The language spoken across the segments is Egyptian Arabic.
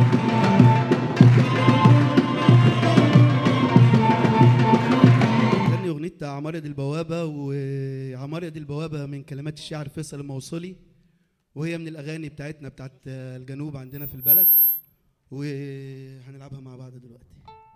غني أغنية عمارة البوابة وعمارة البوابة من كلمات الشاعر فيصل الموصلي وهي من الأغاني بتاعتنا بتاعت الجنوب عندنا في البلد وهنلعبها مع بعض دلوقتي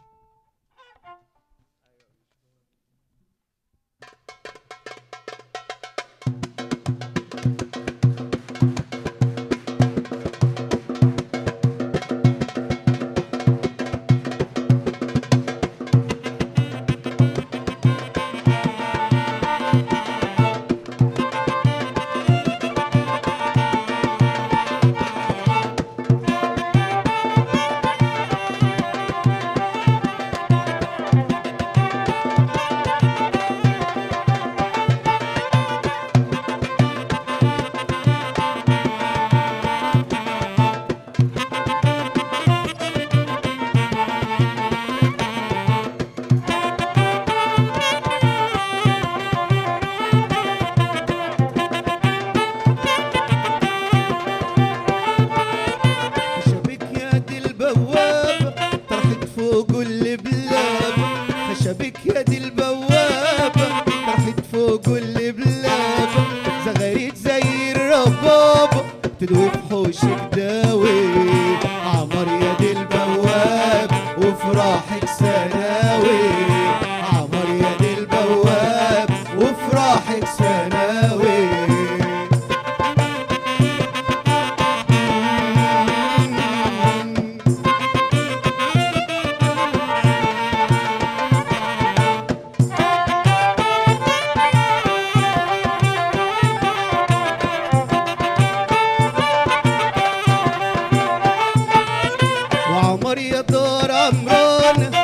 خشبك يا دي البواب طرحت فوق البلاب خشبك يا دي البواب طرحت فوق البلاب زغاريت زي الرباب تدوي في حوشك داوي عمر يا دي البواب وفراحك سناوي عمر يا دي البواب وفراحك سناوي وعمر يا دار عمران